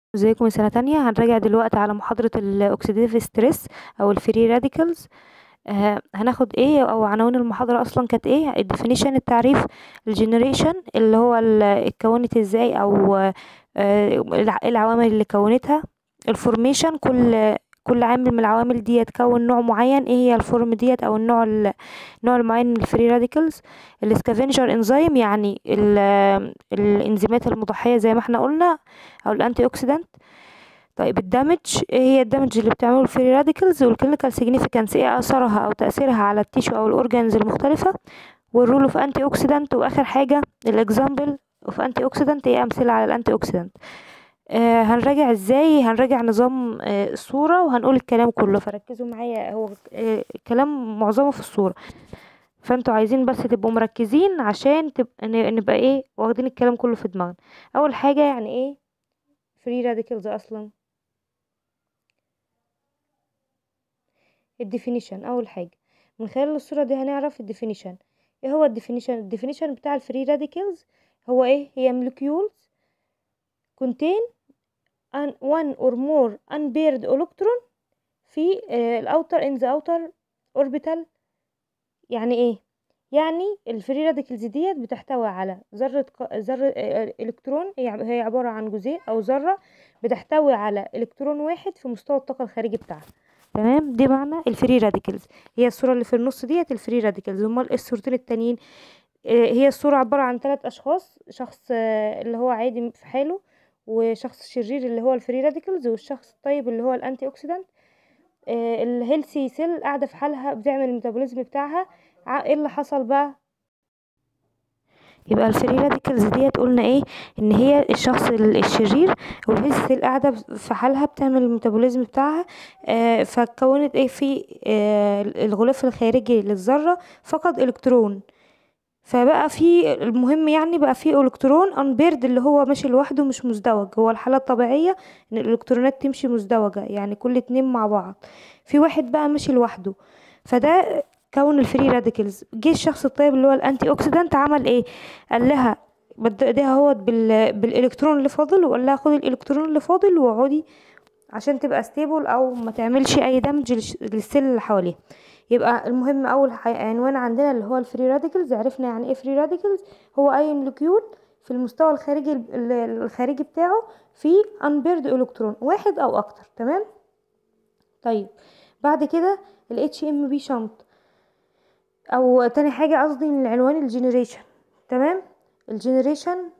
ازيكم من سنة تانية هنراجع دلوقتي على محاضرة الأكسيديتيف ستريس أو الفري راديكالز آه هناخد ايه أو عناوين المحاضرة أصلا كانت ايه الديفينيشن التعريف الجنريشن اللي هو ال- اتكونت ازاي أو آه الع- العوامل اللي كونتها الفورميشن كل كل عامل من العوامل دي تكون نوع معين ايه هي الفورم ديت او النوع ال- النوع المعين من الفري راديكالز السكافنجر انزيم يعني ال- الانزيمات المضحية زي ما احنا قلنا او الانتي اوكسيدانت طيب الدمج ايه هي الدمج اللي بتعمله الفري راديكالز والكلينيكال سيجنيفيكانس ايه اثرها او تاثيرها على التيشو او الاورجانز المختلفه والرول اوف انتي اوكسيدانت واخر حاجه الاكزامبل اوف انتي اوكسيدانت ايه امثله على الانتي اوكسيدانت آه هنراجع ازاي هنراجع نظام آه الصوره وهنقول الكلام كله فركزوا معايا هو آه الكلام معظمه في الصوره فانتوا عايزين بس تبقوا مركزين عشان تبقى نبقى ايه واخدين الكلام كله في دماغنا اول حاجه يعني ايه فري راديكالز اصلا الديفينيشن اول حاجه من خلال الصوره دي هنعرف الديفينيشن ايه هو الديفينيشن الديفينيشن بتاع الفري راديكالز هو ايه هي molecules contain an one or more unpaired electron في الاوتر in the outer orbital يعني ايه يعني الفري راديكالز ديت بتحتوي على ذره ذره الكترون هي عباره عن جزيء او ذره بتحتوي على الكترون واحد في مستوى الطاقه الخارجي بتاعها تمام دي معنى الفري راديكالز هي الصوره اللي في النص ديت الفري راديكالز امال ايه الصورتين التانيين هي الصوره عباره عن ثلاث اشخاص شخص اللي هو عادي في حاله وشخص شرير اللي هو الفري راديكالز والشخص الطيب اللي هو الانتي اوكسيدانت الهيلثي سيل قاعده في حالها بتعمل الميتابوليزم بتاعها ايه اللي حصل بقى يبقى الفري راديكالز ديت قلنا ايه ان هي الشخص الشرير والهيلث سيل قاعده في حالها بتعمل الميتابوليزم بتاعها آه فكونت ايه في آه الغلاف الخارجي للذره فقد الكترون فبقى في المهم يعني بقى في الكترون انبيرد اللي هو ماشي لوحده مش مزدوج هو الحاله الطبيعيه ان الالكترونات تمشي مزدوجه يعني كل اتنين مع بعض في واحد بقى ماشي لوحده فده كون الفري راديكالز جه الشخص الطيب اللي هو الانتي اوكسيدانت عمل ايه قال لها بدي ايديها اهوت بال... بالالكترون اللي فاضل وقال لها خدي الالكترون اللي فاضل واقعدي عشان تبقى ستيبل او ما تعملش اي دمج للسيل اللي حواليها يبقى المهم اول عنوان عندنا اللي هو الفري راديكالز عرفنا يعني ايه فري راديكالز هو اي مولكيول في المستوى الخارجي الخارجي بتاعه في انبيرد الكترون واحد او اكتر تمام طيب بعد كده ال ام بي شنط او تاني حاجه قصدي من العنوان الجنريشن تمام الجنريشن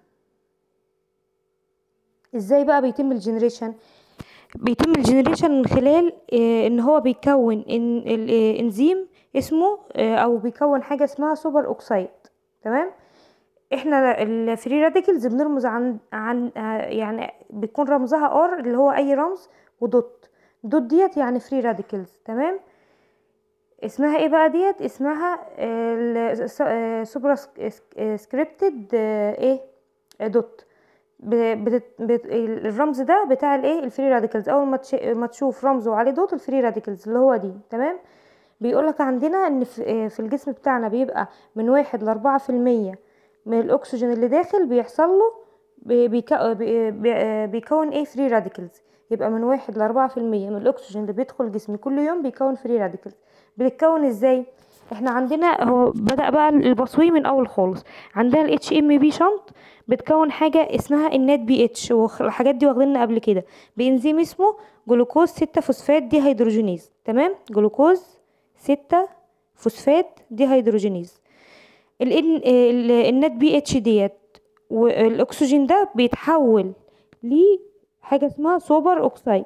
ازاي بقى بيتم الجنريشن بيتم الجنريشن من خلال آه ان هو بيكون إن الانزيم اسمه آه او بيكون حاجه اسمها سوبر اوكسايد تمام احنا الفري راديكالز بنرمز عن عن آه يعني بيكون رمزها ار اللي هو اي رمز ودوت دوت ديت يعني فري راديكالز تمام اسمها ايه بقى ديت اسمها سوبر سكريبتد ايه دوت بت بت الرمز ده بتاع الايه الفري راديكالز اول ما ما تشوف رمزه عليه دوت الفري راديكالز اللي هو دي تمام بيقولك عندنا ان في الجسم بتاعنا بيبقى من واحد لأربعة في المية من الاكسجين اللي داخل بيحصل له بيكون ايه فري راديكالز يبقى من واحد لأربعة في المية من الاكسجين اللي بيدخل جسمي كل يوم بيكون فري راديكالز بتتكون ازاي احنا عندنا هو بدأ بقى البصوي من اول خالص عندنا ال ام بي شنط بتكون حاجة اسمها النات بي اتش والحاجات دي واخدينها قبل كده بانزيم اسمه جلوكوز ستة فوسفات دي هيدروجينيز تمام جلوكوز ستة فوسفات دي هيدروجينيز النات بي اتش ديت والاكسجين ده بيتحول لحاجة اسمها سوبر اوكسايد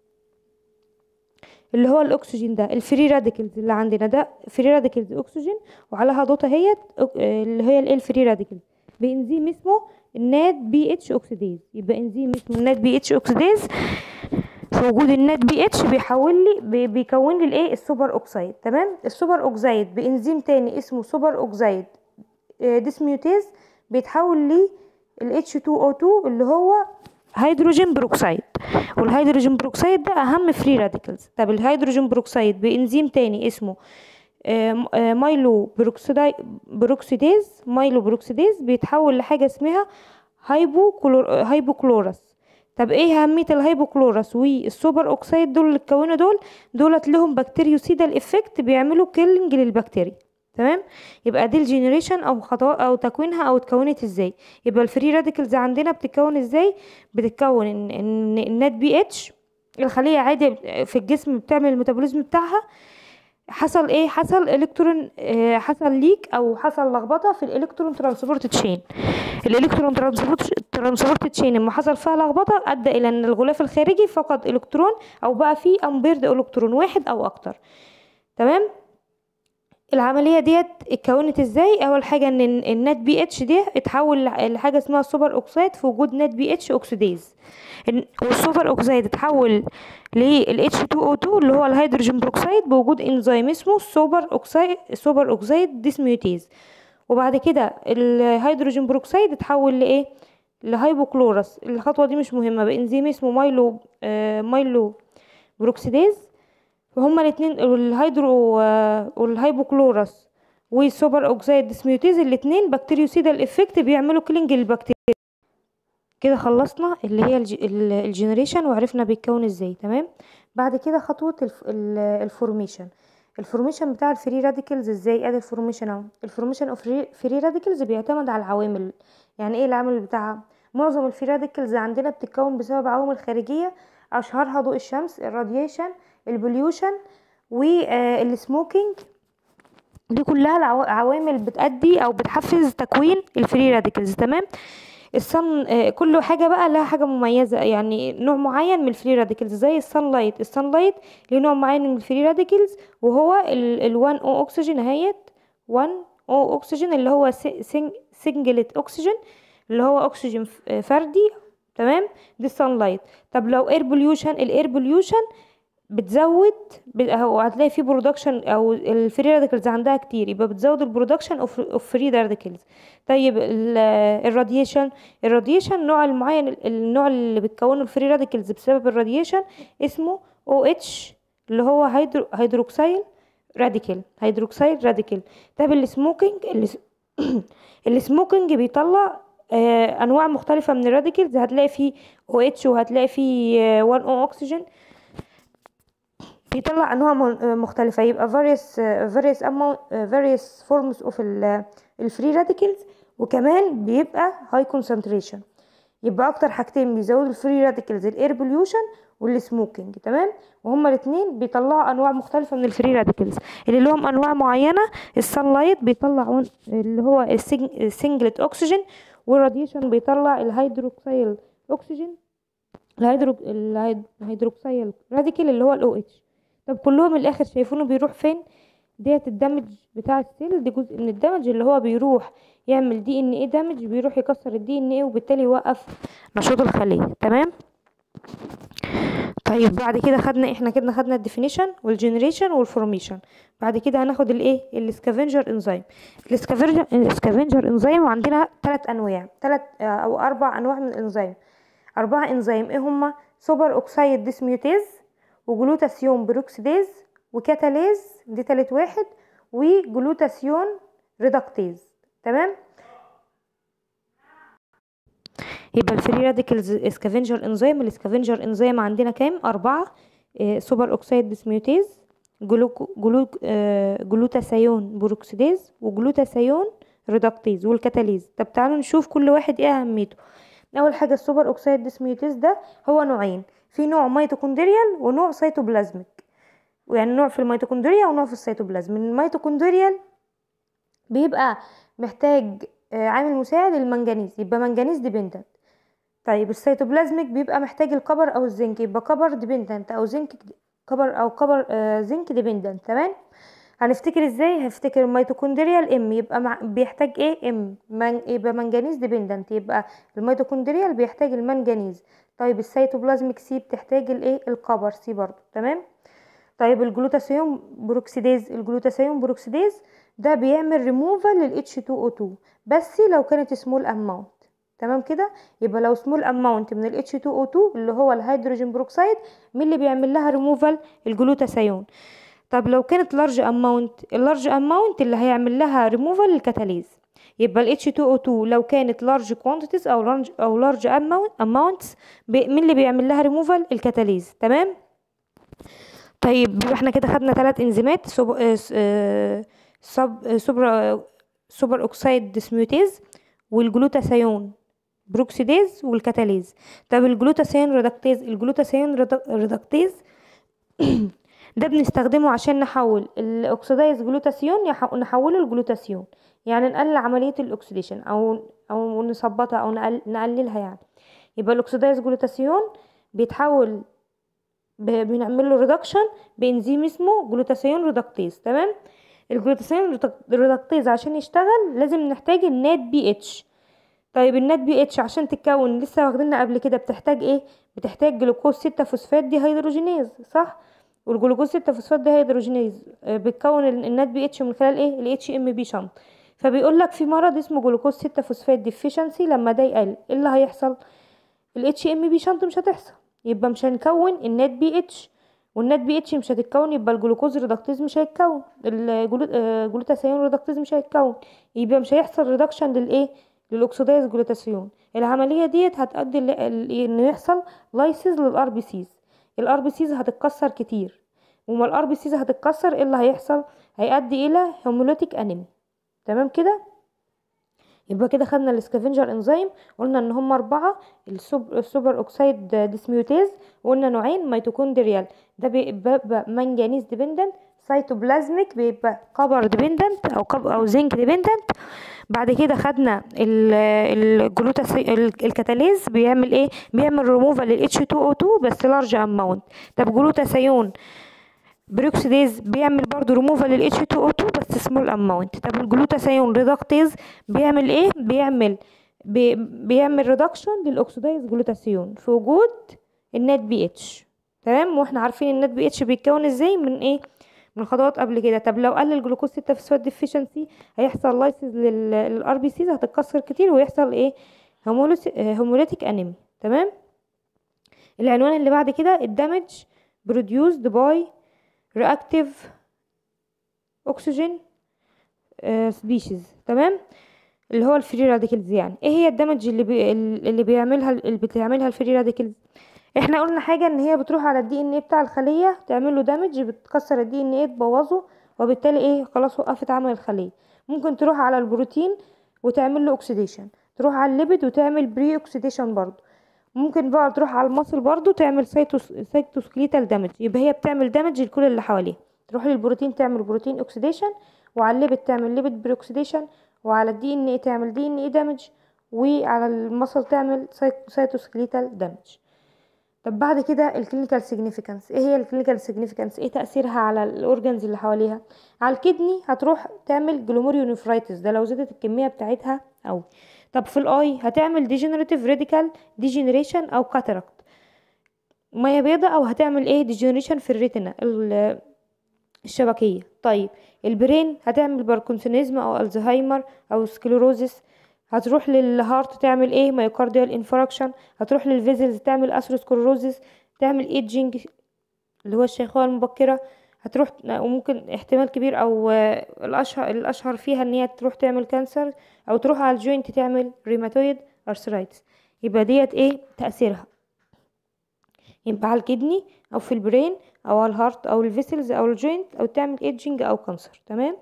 اللي هو الاكسجين ده الفري راديكالز اللي عندنا ده فري راديكالز اكسجين وعليها دوتا هي اللي هي الايه الفري راديكالز بانزيم اسمه النات بي اتش اوكسيديز يبقى انزيم اسمه النات بي اتش اوكسيديز في وجود النات بي اتش بيحول لي بيكون لي الايه السوبر اوكسايد تمام السوبر اوكسايد بانزيم تاني اسمه سوبر اوكسايد ديسميوتيز بيتحول لي ال H2O2 اللي هو هيدروجين بروكسيد والهيدروجين بروكسيد ده اهم فري راديكالز طب الهيدروجين بروكسيد بانزيم تاني اسمه مايلو بروكسيديز مايلو بروكسيديز بيتحول لحاجه اسمها هايبو كلور هايبوكلورس طب ايه اهميه الهيبوكلورس والسوبر اوكسيد دول اللي اتكونوا دول دولت لهم بكتيريوسيدال افكت بيعملوا كيلنج للبكتيريا تمام يبقى دي الجينيريشن او خطوات او تكوينها او اتكونت ازاي يبقى الفري راديكلز عندنا بتتكون ازاي بتتكون ان ان النات بي اتش الخليه عادي في الجسم بتعمل الميتابوليزم بتاعها حصل ايه حصل الكترون آه حصل ليك او حصل لخبطه في الالكترون ترانسبورت تشين الالكترون ترانسبورت تشين لما حصل فيها لخبطه ادى الى ان الغلاف الخارجي فقد الكترون او بقى فيه امبيرد الكترون واحد او اكتر تمام العمليه ديت اتكونت ازاي اول حاجه ان النات بي اتش دي اتحول لحاجه اسمها سوبر اوكسيد في وجود نات بي اتش اوكسيديز والسوبر اوكسيد اتحول لل H2O2 اللي هو الهيدروجين بروكسيد بوجود انزيم اسمه سوبر اوكسيد سوبر اوكسيد ديسميوتيز وبعد كده الهيدروجين بروكسيد اتحول لايه لهايبوكلورس الخطوه دي مش مهمه بانزيم اسمه مايلو آه مايلو بروكسيديز فهما الاثنين الهيدرو آه والهايبوكلورس والسوبر اوكسيد ديسميوتيز الاثنين بكتيريوسيدال افكت بيعملوا كلينج للبكتيريا كده خلصنا اللي هي الجينيريشن وعرفنا بيتكون ازاي تمام بعد كده خطوه الف... الفورميشن الفورميشن بتاع الفري راديكلز ازاي ادي الفورميشن اهو الفورميشن اوف فري راديكلز بيعتمد على العوامل يعني ايه العامل بتاعها معظم الفري راديكلز عندنا بتتكون بسبب عوامل خارجيه اشهرها ضوء الشمس الراديشن البوليوشن والسموكينج دي كلها عوامل بتأدي او بتحفز تكوين الفري راديكلز تمام الصن كل حاجه بقى لها حاجه مميزه يعني نوع معين من الفري راديكلز زي الصن لايت الصن لايت ليه نوع معين من الفري راديكلز وهو ال1 او اكسجين اهيت 1 او اكسجين اللي هو سنجلت اكسجين اللي هو اكسجين فردي تمام دي الصن لايت طب لو اير بوليوشن الاير بوليوشن بتزود اهو هتلاقي في برودكشن او الفري راديكلز عندها كتير يبقى بتزود البرودكشن اوف اوف فري راديكلز طيب الراديشن الراديشن نوع المعين النوع اللي بتكونه الفري راديكلز بسبب الراديشن اسمه او اتش اللي هو هيدرو هيدروكسيل راديكال هيدروكسيل راديكال طيب السموكينج السموكينج بيطلع آه انواع مختلفه من الراديكلز هتلاقي فيه او اتش وهتلاقي فيه 1 او اكسجين بيطلع انواع مختلفه يبقى various various amount various forms of الفري راديكلز وكمان بيبقى high concentration يبقى اكتر حاجتين بيزودوا الفري راديكلز الاير بوليوشن والسموكينج تمام وهما الاثنين بيطلعوا انواع مختلفه من الفري راديكلز اللي لهم انواع معينه السان لايت بيطلع اللي هو السنجلت اكسجين والراديشن بيطلع الهيدروكسيل اكسجين الهيدرو الهيدروكسيل راديكال اللي هو الاو اتش طب كلهم الاخر شايفينه بيروح فين ديت الدمج بتاع السيل ده جزء من الدمج اللي هو بيروح يعمل دي ان ايه دمج بيروح يكسر الدي ان ايه وبالتالي يوقف نشاط الخليه تمام طيب بعد كده خدنا احنا كده خدنا الديفينيشن والجنريشن والفورميشن بعد كده هناخد الايه السكافنجر انزيم السكافنجر السكافنجر انزيم عندنا ثلاث انواع ثلاث او اربع انواع من الانزيم اربع انزيم ايه هما سوبر اوكسيد ديسميوتيز وجلوتاسيون بروكسيديز وكاتاليز دي تالت واحد وجلوتاسيون ريدكتيز تمام يبقى الفري راديكلز سكافنجر انزيم السكافنجر انزيم عندنا كام أربعة آه سوبر اوكسيد ديسميوتيز جلوكو جلوك آه جلوتاثيون بروكسيديز وجلوتاثيون ريدكتيز والكاتاليز طب تعالوا نشوف كل واحد ايه اهميته اول حاجه السوبر اوكسيد ديسميوتيز ده هو نوعين في نوع ميتوكوندريال ونوع سيتوبلازميك يعني نوع في الميتوكوندريا ونوع في السيتوبلازم الميتوكوندريال بيبقى محتاج آه عامل مساعد المنجنيز يبقى منجنيز ديبندنت طيب السيتوبلازميك بيبقى محتاج الكبر او الزنك يبقى كبر ديبندنت او زنك كبر او كبر آه زنك ديبندنت تمام هنفتكر ازاي هفتكر الميتوكوندريال ام يبقى مع بيحتاج ايه ام من يبقى منجنيز ديبندنت يبقى الميتوكوندريال بيحتاج المنجنيز طيب السيتوبلازميك سي بتحتاج الايه الكبر سي برضو تمام طيب الجلوتاثيون بروكسيديز الجلوتاثيون بروكسيديز ده بيعمل ريموفال لل H2O2 بس لو كانت سمول اماونت تمام كده يبقى لو سمول اماونت من ال H2O2 اللي هو الهيدروجين بروكسيد مين اللي بيعمل لها ريموفال الجلوتاثيون طب لو كانت لارج اماونت اللارج اماونت اللي هيعمل لها ريموفال الكاتاليز يبقى ال H2O2 لو كانت large quantities او large او large amount amounts مين اللي بيعمل لها removal الكتاليز تمام طيب يبقى احنا كده خدنا ثلاث انزيمات سوب آه سب سوبر سوبر اوكسيد ديسميوتيز والجلوتاثيون بروكسيديز والكتاليز طب الجلوتاثيون ريدكتيز الجلوتاثيون ريدكتيز ده بنستخدمه عشان نحول الاكسدايز جلوتاثيون نحوله لجلوتاثيون يعني نقلل عمليه الاكسديشن او او نثبطها او نقللها يعني يبقى الاكسدايز جلوتاثيون بيتحول بنعمل له ريدكشن بانزيم اسمه جلوتاثيون ريدكتيز تمام الجلوتاثيون ريدكتيز عشان يشتغل لازم نحتاج النات بي اتش طيب النات بي اتش عشان تتكون لسه واخدينها قبل كده بتحتاج ايه بتحتاج جلوكوز ستة فوسفات دي هيدروجينيز صح والجلوكوز ستة فوسفات دي هيدروجينيز بتكون النات بي اتش من خلال ايه الاتش ام بي شنط فبيقول لك في مرض اسمه جلوكوز ستة فوسفات ديفيشنسي لما ده يقل ايه اللي هيحصل الاتش ام بي شنط مش هتحصل يبقى مش هنكون النات بي اتش والنات بي اتش مش هتتكون يبقى الجلوكوز ريدكتيز مش هيتكون الجلوتاثيون ريدكتيز مش هيتكون يبقى مش هيحصل ريدكشن للايه للاكسدايز جلوتاثيون العمليه ديت هتؤدي ان يحصل لايسيز للار بي سيز الار بي سيز هتتكسر كتير وما الار بي سيز هتتكسر ايه اللي هيحصل هيؤدي الى هيموليتيك انيمي تمام كده يبقى كده خدنا السكافنجر انزيم قلنا ان هم اربعه السوبر اوكسيد ديسميوتيز وقلنا نوعين ميتوكوندريال ده بيبقى منجنيز ديبندنت سيتوبلازميك بيبقى كبر ديبندنت او كب او زنك ديبندنت بعد كده خدنا الجلوتاس الكتاليز بيعمل ايه بيعمل ريموفال لل H2O2 بس لارج اماونت طب جلوتاثيون بروكسيديز بيعمل برضو ريموفال لل H2O2 بس سمول اماونت طب الجلوتاثيون ريدكتيز بيعمل ايه بيعمل بي بيعمل ريدكشن للاكسدايز جلوتاثيون في وجود النت بي اتش تمام واحنا عارفين النت بي اتش بيتكون ازاي من ايه من خطوات قبل كده طب لو قلل الجلوكوز 6 فوسفات ديفيشنسي هيحصل لايسيز للار بي سيز هتتكسر كتير ويحصل ايه هيموليتيك انيمي تمام العنوان اللي بعد كده الدمج produced by reactive oxygen سبيشيز تمام اللي هو الفري راديكلز يعني ايه هي الدمج اللي بي اللي بيعملها اللي بتعملها الفري راديكلز احنا قلنا حاجه ان هي بتروح على الدي ان ايه بتاع الخليه تعمل له دامج بتكسر الدي ان ايه تبوظه وبالتالي ايه خلاص وقفت عمل الخليه ممكن تروح على البروتين وتعمل له اوكسيديشن تروح على الليبيد وتعمل بري اوكسيديشن برضه ممكن بقى تروح على المصل برضه تعمل سيتوس سيتوسكليتال دامج يبقى هي بتعمل دامج لكل اللي حواليها تروح للبروتين تعمل بروتين اوكسيديشن وعلى الليبيد تعمل ليبيد بري اوكسيديشن وعلى الدي ان ايه تعمل دي ان ايه دامج وعلى المصل تعمل سيتوسكليتال دامج طب بعد كده الكلينيكال سيجنيفيكانس ايه هي الكلينيكال سيجنيفيكانس ايه تاثيرها على الاورجنز اللي حواليها على الكدني هتروح تعمل جلوميريونيفرايتس ده لو زادت الكميه بتاعتها او طب في الاي هتعمل ديجنريتيف راديكال ديجنريشن او كاتاراكت ميه بيضة او هتعمل ايه ديجنريشن في الريتنا الشبكيه طيب البرين هتعمل باركنسونيزم او الزهايمر او سكليروزس هتروح للهارت تعمل ايه مايوكارديال انفراكشن هتروح للفيزلز تعمل اثيروسكلروزس تعمل ايدجينج اللي هو الشيخوخه المبكره هتروح وممكن احتمال كبير او الاشهر الاشهر فيها ان هي تروح تعمل كانسر او تروح على الجوينت تعمل ريماتويد ارثرايتس يبقى ديت ايه تاثيرها يبقى على الكدني او في البرين او على الهارت او الفيسلز او الجوينت او تعمل ايدجينج او كانسر تمام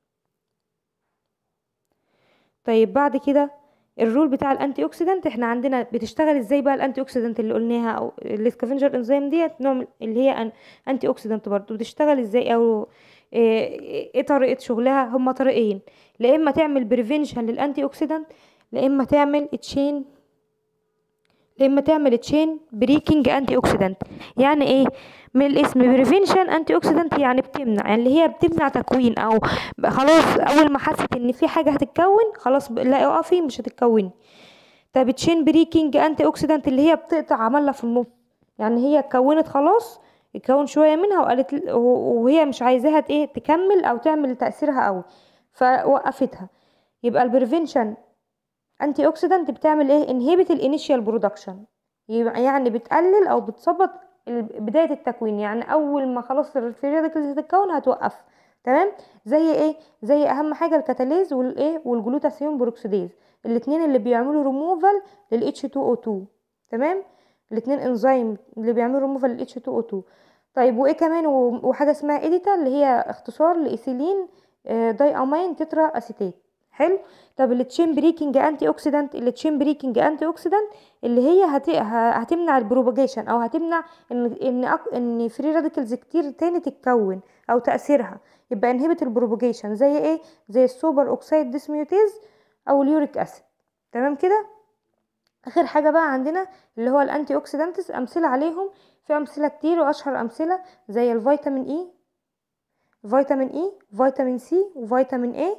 طيب بعد كده الرول بتاع الانتي اوكسيدنت احنا عندنا بتشتغل ازاي بقى الانتي اوكسيدنت اللي قلناها او السكافنجر انزيم ديت نوع اللي هي انتي اوكسيدنت برضو بتشتغل ازاي او ايه, ايه طريقه شغلها هما طريقين لا اما تعمل بريفنشن للانتي اوكسيدنت لا اما تعمل تشين لا اما تعمل تشين بريكنج انتي اوكسيدنت يعني ايه من الاسم بريفنشن انتي اوكسيدنت يعني بتمنع يعني اللي هي بتمنع تكوين او خلاص اول ما حست ان في حاجه هتتكون خلاص لا اقفي مش هتتكوني طب تشين بريكنج انتي اوكسيدنت اللي هي بتقطع عملها في النص يعني هي اتكونت خلاص اتكون شويه منها وقالت وهي مش عايزاها ايه تكمل او تعمل تاثيرها قوي فوقفتها يبقى البريفنشن انتي اوكسيدنت بتعمل ايه انهبت الانيشال برودكشن يعني بتقلل او بتظبط بدايه التكوين يعني اول ما خلاص الفري راديكلز تتكون هتوقف تمام زي ايه زي اهم حاجه الكاتاليز والايه والجلوتاثيون بروكسيديز الاثنين اللي بيعملوا ريموفال لل H2O2 تمام الاثنين انزيم اللي بيعملوا ريموفال لل H2O2 طيب وايه كمان و- وحاجه اسمها اديتا اللي هي اختصار لايثيلين آه، داي امين تترا اسيتات حلو طب التشين بريكنج انتي اوكسيدانت التشين بريكنج انتي اوكسيدانت اللي هي هت... ه- هتمنع البروباجيشن او هتمنع ان ان أك... ان فري راديكلز كتير تاني تتكون او تاثيرها يبقى انهبت البروباجيشن زي ايه زي السوبر اوكسيد ديسميوتيز او اليوريك اسيد تمام كده اخر حاجه بقى عندنا اللي هو الانتي اوكسيدانتس امثله عليهم في امثله كتير واشهر امثله زي الفيتامين اي فيتامين اي فيتامين سي وفيتامين اي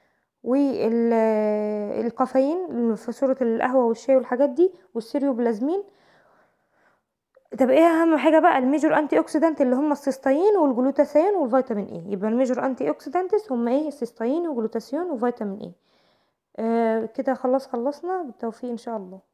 والكافيين في صورة القهوة والشاي والحاجات دي والسيريوبلازمين طب ايه اهم حاجة بقى الميجور انتي اوكسيدانت اللي هم السيستين والجلوتاثيون والفيتامين اي يبقى الميجور انتي اوكسيدانتس هم ايه السيستين وجلوتاثيون وفيتامين اي آه كده خلاص خلصنا بالتوفيق ان شاء الله